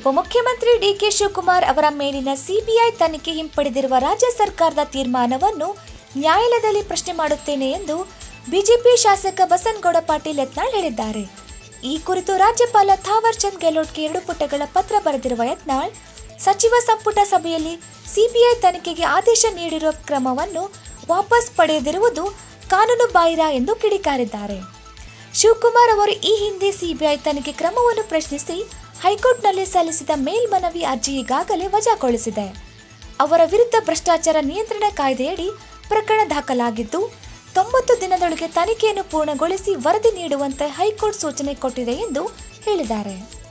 ಉಪಮುಖ್ಯಮಂತ್ರಿ ಡಿಕೆ ಶಿವಕುಮಾರ್ ಅವರ ಮೇಲಿನ ಸಿಬಿಐ ತನಿಖೆ ಹಿಂಪಡೆದಿರುವ ರಾಜ್ಯ ಸರ್ಕಾರದ ತೀರ್ಮಾನವನ್ನು ನ್ಯಾಯಾಲಯದಲ್ಲಿ ಪ್ರಶ್ನೆ ಮಾಡುತ್ತೇನೆ ಎಂದು ಬಿಜೆಪಿ ಶಾಸಕ ಬಸನಗೌಡ ಪಾಟೀಲ್ ಯತ್ನಾಳ್ ಹೇಳಿದ್ದಾರೆ ಈ ಕುರಿತು ರಾಜ್ಯಪಾಲ ಥಾವರ್ ಚಂದ್ ಗೆಹ್ಲೋಟ್ಗೆ ಎರಡು ಪುಟಗಳ ಪತ್ರ ಬರೆದಿರುವ ಯತ್ನಾಳ್ ಸಚಿವ ಸಂಪುಟ ಸಭೆಯಲ್ಲಿ ಸಿಬಿಐ ತನಿಖೆಗೆ ಆದೇಶ ನೀಡಿರುವ ಕ್ರಮವನ್ನು ವಾಪಸ್ ಪಡೆಯದಿರುವುದು ಕಾನೂನು ಬಾಹಿರ ಎಂದು ಕಿಡಿಕಾರಿದ್ದಾರೆ ಶಿವಕುಮಾರ್ ಅವರು ಈ ಹಿಂದೆ ಸಿಬಿಐ ತನಿಖೆ ಕ್ರಮವನ್ನು ಪ್ರಶ್ನಿಸಿ ಹೈಕೋರ್ಟ್ನಲ್ಲಿ ಸಲ್ಲಿಸಿದ ಮೇಲ್ಮನವಿ ಅರ್ಜಿ ಈಗಾಗಲೇ ವಜಾಗೊಳಿಸಿದೆ ಅವರ ವಿರುದ್ಧ ಭ್ರಷ್ಟಾಚಾರ ನಿಯಂತ್ರಣ ಕಾಯ್ದೆಯಡಿ ಪ್ರಕರಣ ದಾಖಲಾಗಿದ್ದು ತೊಂಬತ್ತು ದಿನದೊಳಗೆ ತನಿಖೆಯನ್ನು ಪೂರ್ಣಗೊಳಿಸಿ ವರದಿ ನೀಡುವಂತೆ ಹೈಕೋರ್ಟ್ ಸೂಚನೆ ಕೊಟ್ಟಿದೆ ಎಂದು ಹೇಳಿದ್ದಾರೆ